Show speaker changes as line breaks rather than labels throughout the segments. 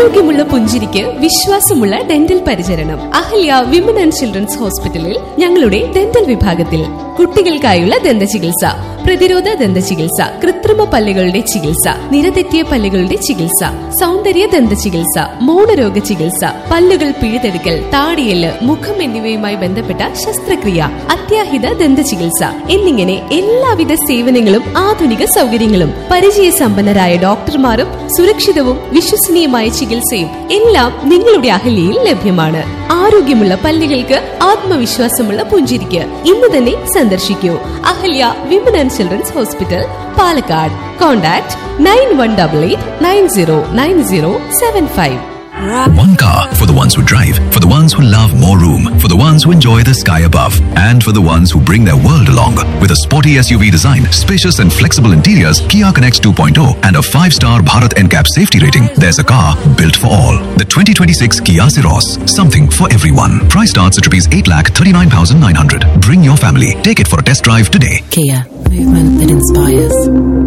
ആരോഗ്യമുള്ള പുഞ്ചിരിക്ക് വിശ്വാസമുള്ള ഡെന്റൽ പരിചരണം അഹല്യ വിമൻ ആൻഡ് ചിൽഡ്രൻസ് ഹോസ്പിറ്റലിൽ ഞങ്ങളുടെ ഡെന്റൽ വിഭാഗത്തിൽ കുട്ടികൾക്കായുള്ള ദന്ത ചികിത്സ പ്രതിരോധ ദന്ത ചികിത്സ കൃത്രിമ പല്ലുകളുടെ ചികിത്സ നിരതെറ്റിയ പല്ലുകളുടെ ചികിത്സ സൗന്ദര്യ ദന്ത ചികിത്സ മൗനരോഗ ചികിത്സ പല്ലുകൾ പിഴുതെടുക്കൽ താടിയല് മുഖം എന്നിവയുമായി ബന്ധപ്പെട്ട ശസ്ത്രക്രിയ അത്യാഹിത ദന്ത ചികിത്സ എന്നിങ്ങനെ എല്ലാവിധ സേവനങ്ങളും ആധുനിക സൗകര്യങ്ങളും പരിചയസമ്പന്നരായ ഡോക്ടർമാരും സുരക്ഷിതവും വിശ്വസനീയമായ ചികിത്സയും എല്ലാം നിങ്ങളുടെ അഹല്യയിൽ ലഭ്യമാണ് ആരോഗ്യമുള്ള പല്ലുകൾക്ക് ആത്മവിശ്വാസമുള്ള പുഞ്ചിരിക്ക് ഇന്ന് തന്നെ സന്ദർശിക്കൂ Ahalya women and children's hospital Palakkad contact nine one double eight nine zero nine zero seven five
One car for the ones who drive, for the ones who love more room, for the ones who enjoy the sky above, and for the ones who bring their world along. With a sporty SUV design, spacious and flexible interiors, Kia Connects 2.0, and a 5-star Bharat NCAP safety rating, there's a car built for all. The 2026 Kia Ceros, something for everyone. Price starts at rupees 8,39,900. Bring your family. Take it for a test drive today.
Kia, movement that inspires.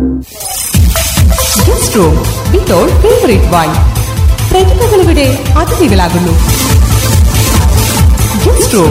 Guest room with all favourite wine പ്രതിഭകളിവിടെ അതിഥികളാകുന്നു guest room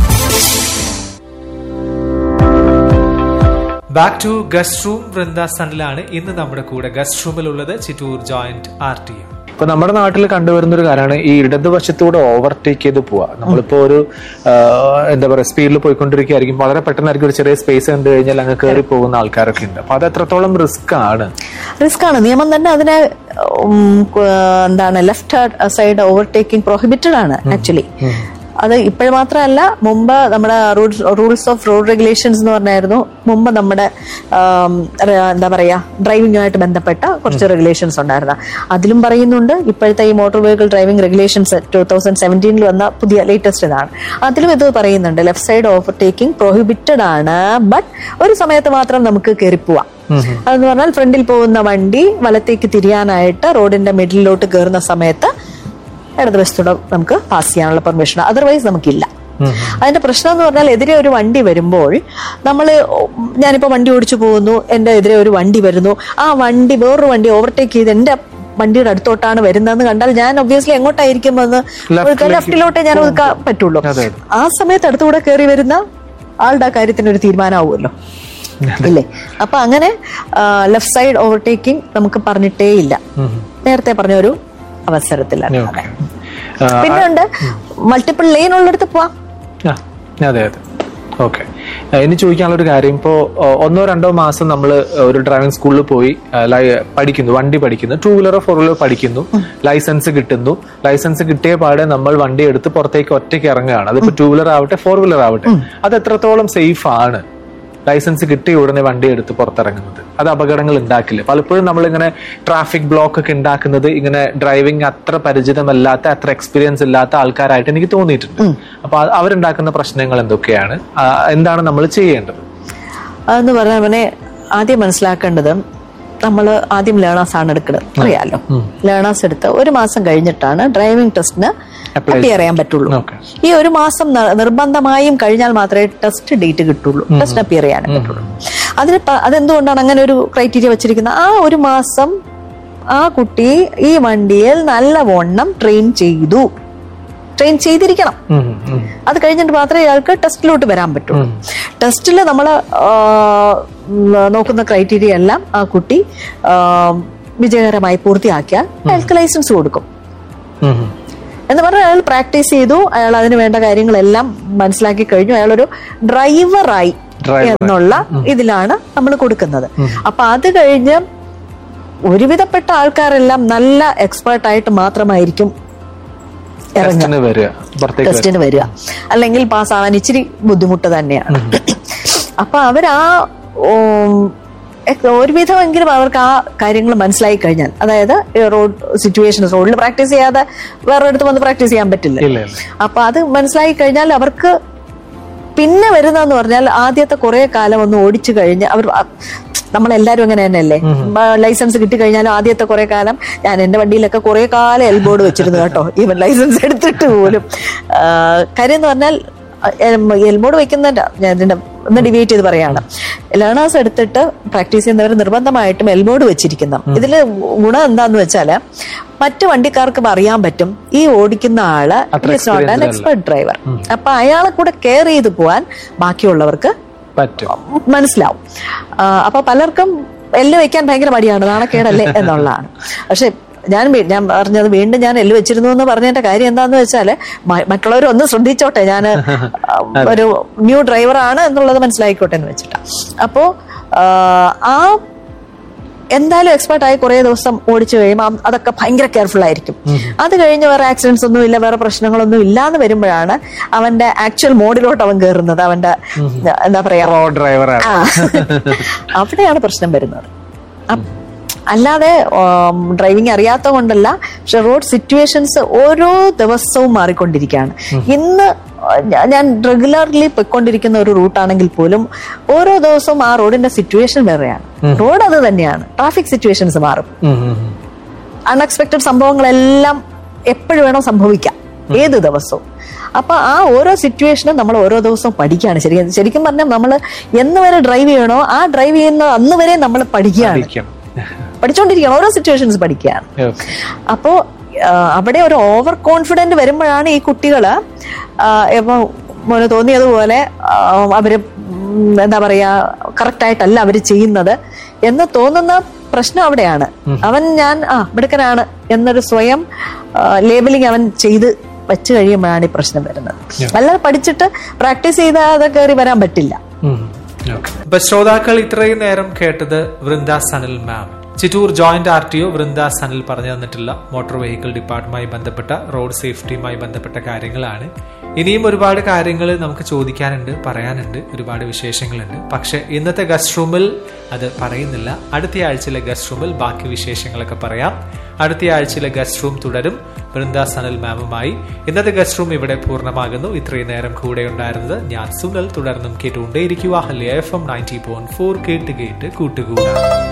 back to guest room Vrinda സണിലാണ് ഇന്ന് നമ്മുടെ കൂടെ guest റൂമിലുള്ളത് Chittur joint R T M
ഇപ്പൊ നമ്മുടെ നാട്ടിൽ കണ്ടുവരുന്ന ഒരു കാര്യമാണ് ഈ ഇടതുവശത്തൂടെ ഓവർടേക്ക് ചെയ്ത് പോവാ നമ്മളിപ്പോ ഒരു ആ, എന്താ പറയാ സ്പീഡിൽ പോയിക്കൊണ്ടിരിക്കുകയായിരിക്കും വളരെ പെട്ടെന്നായിരിക്കും ഒരു ചെറിയ സ്പേസ് കണ്ടു കഴിഞ്ഞാൽ അങ്ങ് കയറി പോകുന്ന ആൾക്കാരൊക്കെ ഉണ്ട് അപ്പൊ അത് എത്രത്തോളം റിസ്ക് ആണ്
റിസ്ക് ആണ് നിയമം തന്നെ അതിനെ ഉം, ക- എന്താണ് ലെഫ്റ്റ് സൈഡ് ഓവർടേക്കിംഗ് പ്രൊഹിബിറ്റഡ് ആണ് ആക്ച്വലി അത് ഇപ്പോഴും മാത്രമല്ല മുമ്പ് നമ്മുടെ റൂൾസ് ഓഫ് റോഡ് റെഗുലേഷൻസ് എന്ന് പറഞ്ഞായിരുന്നു മുമ്പ് നമ്മുടെ ആം, ര- എന്താ പറയാ ഡ്രൈവിംഗുമായിട്ട് ബന്ധപ്പെട്ട കുറച്ച് റെഗുലേഷൻസ് ഉണ്ടായിരുന്നു അതിലും പറയുന്നുണ്ട് ഇപ്പോഴത്തെ ഈ motor vehicle driving regulations two thousand സെവൻറ്റീനിൽ വന്ന പുതിയ ലേറ്റസ്റ്റ് ഇതാണ് അതിലും ഇത് പറയുന്നുണ്ട് ലെഫ്റ്റ് സൈഡ് ഓവർടേക്കിംഗ് പ്രൊഹിബിറ്റഡ് ആണ് ബട്ട് ഒരു സമയത്ത് മാത്രം നമുക്ക് കയറിപ്പോവാം അതെന്ന് പറഞ്ഞാൽ ഫ്രണ്ടിൽ പോകുന്ന വണ്ടി വലത്തേക്ക് തിരിയാനായിട്ട് റോഡിന്റെ മിഡിലോട്ട് കയറുന്ന സമയത്ത് ഇടതുവശത്തൂടെ നമുക്ക് പാസ് ചെയ്യാനുള്ള പെർമിഷൻ അതർവൈസ് നമുക്കില്ല അതിന്റെ പ്രശ്നം എന്ന് പറഞ്ഞാൽ എതിരെ ഒരു വണ്ടി വരുമ്പോൾ നമ്മൾ ഞാനിപ്പോ വണ്ടി ഓടിച്ചു പോകുന്നു എന്റെ എതിരെ ഒരു വണ്ടി വരുന്നു ആ വണ്ടി വേറൊരു വണ്ടി ഓവർടേക്ക് ചെയ്ത് എന്റെ വണ്ടിയുടെ അടുത്തോട്ടാണ് വരുന്നതെന്ന് കണ്ടാൽ ഞാൻ ഒബ്വിയസ്ലി എങ്ങോട്ടായിരിക്കും എന്ന്
Left-ലേക്ക്
ലെഫ്റ്റിലോട്ടേ ഞാൻ ഒതുക്കാൻ പറ്റുള്ളൂ
അതെ.
ആ സമയത്ത് അടുത്തുകൂടെ കയറി വരുന്ന ആളുടെ ആ കാര്യത്തിന് ഒരു തീരുമാനമാവുമല്ലോ ഇല്ലേ അപ്പൊ അങ്ങനെ ലെഫ്റ്റ് സൈഡ് ഓവർടേക്കിംഗ് നമുക്ക് പറഞ്ഞിട്ടേ ഇല്ല നേരത്തെ പറഞ്ഞ ഒരു അവസരത്തിലാണ്
Okay.
പിന്നെ ഉണ്ട് മൾട്ടിപ്പിൾ ലൈൻ ഉള്ളിടത്ത് പോവാം
ആ, അതെ അതെ ഓക്കെ ഇനി ചോദിക്കാനുള്ള ഒരു കാര്യം ഇപ്പോ ആ, ഒന്നോ രണ്ടോ മാസം നമ്മൾ ഒരു ഡ്രൈവിംഗ് സ്കൂളിൽ പോയി ആ, ലൈ- പഠിക്കുന്നു വണ്ടി പഠിക്കുന്നു ടൂ വീലറോ ഫോർ വീലറോ പഠിക്കുന്നു ലൈസൻസ് കിട്ടുന്നു ലൈസൻസ് കിട്ടിയ പാടെ നമ്മൾ വണ്ടി എടുത്ത് പുറത്തേക്ക് ഒറ്റയ്ക്ക് ഇറങ്ങുകയാണ് അതിപ്പോ ടൂ വീലർ ആവട്ടെ ഫോർ വീലർ ആവട്ടെ അത് എത്രത്തോളം സേഫ് ആണ് ലൈസൻസ് കിട്ടിയ ഉടനെ വണ്ടി എടുത്ത് പുറത്തിറങ്ങുന്നത് അത് അപകടങ്ങൾ ഉണ്ടാക്കില്ല പലപ്പോഴും നമ്മളിങ്ങനെ ട്രാഫിക് ബ്ലോക്ക് ഒക്കെ ഉണ്ടാക്കുന്നത് ഇങ്ങനെ ഡ്രൈവിംഗ് അത്ര പരിചിതമല്ലാത്ത അത്ര എക്സ്പീരിയൻസ് ഇല്ലാത്ത ആൾക്കാരായിട്ട് എനിക്ക് തോന്നിയിട്ടുണ്ട് അപ്പൊ അത് അവരുണ്ടാക്കുന്ന പ്രശ്നങ്ങൾ എന്തൊക്കെയാണ് ആ, എന്താണ് നമ്മൾ ചെയ്യേണ്ടത്
അതെന്ന് പറഞ്ഞാൽ അവനെ ആദ്യം മനസ്സിലാക്കേണ്ടത് നമ്മൾ ആദ്യം ലേണേഴ്സ് ആണ് എടുക്കുന്നത് അറിയാലോ ലേണേഴ്സ് എടുത്ത് ഒരു മാസം കഴിഞ്ഞിട്ടാണ് ഡ്രൈവിംഗ് ടെസ്റ്റിന് അപ്പിയർ ചെയ്യാൻ പറ്റുള്ളൂ
Okay.
ഈ ഒരു മാസം ന- നിർബന്ധമായും കഴിഞ്ഞാൽ മാത്രമേ ടെസ്റ്റ് ഡേറ്റ് കിട്ടുള്ളൂ ടെസ്റ്റ് അപ്പിയർ ചെയ്യാൻ പറ്റുള്ളൂ അതിന് പ- അതെന്തുകൊണ്ടാണ് അങ്ങനെ ഒരു ക്രൈറ്റീരിയ വെച്ചിരിക്കുന്നത് ആ ഒരു മാസം ആ കുട്ടി ഈ വണ്ടിയിൽ നല്ലവണ്ണം ട്രെയിൻ ചെയ്തു ട്രെയിൻ ചെയ്തിരിക്കണം
ഉം, ഉം.
അത് കഴിഞ്ഞിട്ട് മാത്രമേ ഇയാൾക്ക് ടെസ്റ്റിലോട്ട് വരാൻ പറ്റുള്ളൂ ടെസ്റ്റിൽ നമ്മൾ നോക്കുന്ന ക്രൈറ്റീരിയ എല്ലാം ആ കുട്ടി ആ, വിജയകരമായി പൂർത്തിയാക്കിയാൽ അയാൾക്ക് ലൈസൻസ് കൊടുക്കും
ഉം, ഉം.
എന്ന് പറഞ്ഞാൽ അയാൾ പ്രാക്ടീസ് ചെയ്തു അയാൾ അതിന് വേണ്ട കാര്യങ്ങളെല്ലാം മനസ്സിലാക്കി കഴിഞ്ഞു അയാളൊരു ഡ്രൈവറായി
Driver.
എന്നുള്ള ഇതിലാണ് നമ്മൾ കൊടുക്കുന്നത് അപ്പൊ അത് കഴിഞ്ഞ് ഒരുവിധപ്പെട്ട ആൾക്കാരെല്ലാം നല്ല എക്സ്പേർട്ട് ആയിട്ട് മാത്രമായിരിക്കും ഇറങ്ങുക
ടെസ്റ്റിന് വരിക പുറത്തേക്ക് വരിക.
ടെസ്റ്റിന് വരിക അല്ലെങ്കിൽ പാസ്സാവാൻ ഇച്ചിരി ബുദ്ധിമുട്ട് തന്നെയാണ് അപ്പൊ അവരാ ഉം, എ- ഒരുവിധമെങ്കിലും അവർക്ക് ആ കാര്യങ്ങൾ മനസ്സിലായി കഴിഞ്ഞാൽ അതായത് റോഡ് സിറ്റുവേഷൻ റോഡിൽ പ്രാക്ടീസ് ചെയ്യാതെ വേറെ അടുത്ത് വന്ന് പ്രാക്ടീസ് ചെയ്യാൻ പറ്റില്ല
ഇല്ല, ഇല്ല.
അപ്പൊ അത് മനസ്സിലായി കഴിഞ്ഞാൽ അവർക്ക് പിന്നെ വരുന്നതെന്ന് പറഞ്ഞാൽ ആദ്യത്തെ കുറെ കാലം ഒന്ന് ഓടിച്ചു കഴിഞ്ഞ് അവർ നമ്മളെല്ലാരും അങ്ങനെ തന്നെയല്ലേ ലൈസൻസ് കിട്ടി കഴിഞ്ഞാലും ആദ്യത്തെ കുറെ കാലം ഞാൻ എന്റെ വണ്ടിയിലൊക്കെ കുറെ കാലം എൽബോർഡ് വെച്ചിരുന്നു കേട്ടോ ഈവൻ ലൈസൻസ് എടുത്തിട്ട് പോലും ആ, കാര്യം എന്ന് പറഞ്ഞാൽ എൽബോർഡ് വെക്കുന്നതിന്റെ ഞാൻ ഇതിന്റെ ഒന്ന് ഡിബേറ്റ് ചെയ്ത് പറയാണ് ലേണേഴ്സ് എടുത്തിട്ട് പ്രാക്ടീസ് ചെയ്യുന്നവർ നിർബന്ധമായിട്ടും എൽബോർഡ് വെച്ചിരിക്കുന്ന ഇതിൽ ഗുണം എന്താന്ന് വെച്ചാല് മറ്റു വണ്ടിക്കാർക്ക് അറിയാൻ പറ്റും ഈ ഓടിക്കുന്ന ആള്
അത്ര
is not an
experienced
expert driver അപ്പൊ അയാളെ കൂടെ കെയർ ചെയ്ത് പോവാൻ ബാക്കിയുള്ളവർക്ക്
പറ്റും
മനസ്സിലാവും ആ, അപ്പൊ പലർക്കും എല്ല് വെക്കാൻ ഭയങ്കര മടിയാണ് നാണക്കേടല്ലേ എന്നുള്ളതാണ് പക്ഷെ ഞാൻ വീ- ഞാൻ പറഞ്ഞത് വീണ്ടും ഞാൻ എല്ല് വെച്ചിരുന്നു എന്ന് പറഞ്ഞതിന്റെ കാര്യം എന്താന്ന് വെച്ചാല് മ- മറ്റുള്ളവർ ഒന്ന് ശ്രദ്ധിച്ചോട്ടെ ഞാൻ ഒരു ന്യൂ ഡ്രൈവറാണ് എന്നുള്ളത് മനസ്സിലായിക്കോട്ടെ എന്ന് വെച്ചിട്ടാ അപ്പോ ആ, ആ എന്തായാലും എക്സ്പേർട്ട് ആയി കുറെ ദിവസം ഓടിച്ചു കഴിയുമ്പോൾ അതൊക്കെ ഭയങ്കര കെയർഫുൾ ആയിരിക്കും അത് കഴിഞ്ഞ് വേറെ ആക്സിഡൻസ് ഒന്നും ഇല്ല വേറെ പ്രശ്നങ്ങളൊന്നും ഇല്ലാന്ന് വരുമ്പോഴാണ് അവന്റെ ആക്ച്വൽ മോഡിലോട്ട് അവൻ കയറുന്നത് അവന്റെ എന്താ പറയാ
പ്രോ ഡ്രൈവറാണ്
ആ. അവിടെയാണ് പ്രശ്നം വരുന്നത് അപ്പ് അല്ലാതെ ഡ്രൈവിംഗ് അറിയാത്ത കൊണ്ടല്ല പക്ഷെ റോഡ് സിറ്റുവേഷൻസ് ഓരോ ദിവസവും മാറിക്കൊണ്ടിരിക്കുകയാണ് ഇന്ന് ഞാ- ഞാൻ റെഗുലർലി പൊയ്ക്കൊണ്ടിരിക്കുന്ന ഒരു റൂട്ടാണെങ്കിൽ പോലും ഓരോ ദിവസവും ആ റോഡിന്റെ സിറ്റുവേഷൻ വേറെയാണ് റോഡ് അത് തന്നെയാണ് ട്രാഫിക് സിറ്റുവേഷൻസ് മാറും അൺഎക്സ്പെക്ടഡ് സംഭവങ്ങളെല്ലാം എപ്പോഴും വേണം സംഭവിക്കാം ഏത് ദിവസവും അപ്പൊ ആ ഓരോ സിറ്റുവേഷനും നമ്മൾ ഓരോ ദിവസവും പഠിക്കുകയാണ് ശരിക്കും ശരിക്കും പറഞ്ഞാൽ നമ്മൾ എന്ന് വരെ ഡ്രൈവ് ചെയ്യണോ ആ ഡ്രൈവ് ചെയ്യുന്ന അന്ന് വരെ നമ്മൾ പഠിക്കുകയാണ് പഠിച്ചുകൊണ്ടിരിക്കുകയാണ് ഓരോ സിറ്റുവേഷൻസ് പഠിക്കുകയാണ്
ഓക്കെ
അപ്പോ ആ, അവിടെ ഒരു ഓവർ കോൺഫിഡന്റ് വരുമ്പോഴാണ് ഈ കുട്ടികള് ആ, ഇപ്പൊ മോന് തോന്നിയതുപോലെ ആ, അവര് ഉം, എന്താ പറയാ കറക്റ്റ് ആയിട്ടല്ല അവര് ചെയ്യുന്നത് എന്ന് തോന്നുന്ന പ്രശ്നം അവിടെയാണ് അവൻ ഞാൻ ആ മിടുക്കനാണ് എന്നൊരു സ്വയം ലേബലിംഗ് അവൻ ചെയ്ത് വെച്ച് കഴിയുമ്പോഴാണ് ഈ പ്രശ്നം വരുന്നത് അല്ലാതെ പഠിച്ചിട്ട് പ്രാക്ടീസ് ചെയ്താതെ കയറി വരാൻ പറ്റില്ല
ഓക്കെ
അപ്പൊ ശ്രോതാക്കൾ ഇത്രയും നേരം കേട്ടത് Vrinda Sanal ma'am Chittur joint R T O Vrinda Sanal പറഞ്ഞു തന്നിട്ടുള്ള മോട്ടോർ വെഹിക്കിൾ ഡിപ്പാർട്ട്മെന്റുമായി ബന്ധപ്പെട്ട റോഡ് സേഫ്റ്റിയുമായി ബന്ധപ്പെട്ട കാര്യങ്ങളാണ് ഇനിയും ഒരുപാട് കാര്യങ്ങൾ നമുക്ക് ചോദിക്കാനുണ്ട് പറയാനുണ്ട് ഒരുപാട് വിശേഷങ്ങളുണ്ട് പക്ഷെ ഇന്നത്തെ ഗസ്റ്റ് റൂമിൽ അത് പറയുന്നില്ല അടുത്ത ആഴ്ചയിലെ ഗസ്റ്റ് റൂമിൽ ബാക്കി വിശേഷങ്ങളൊക്കെ പറയാം അടുത്ത ആഴ്ചയിലെ ഗസ്റ്റ് റൂം തുടരും വൃന്ദ സനൽ മാമുമായി ഇന്നത്തെ ഗസ്റ്റ് റൂം ഇവിടെ പൂർണ്ണമാകുന്നു ഇത്രയും നേരം കൂടെ ഉണ്ടായിരുന്നത് ഞാൻ സുനൽ തുടർന്നും കേട്ടുകൊണ്ടേയിരിക്കുക Ahalya F M ninety point four കേട്ട് കേട്ട് കൂട്ടുകൂടാ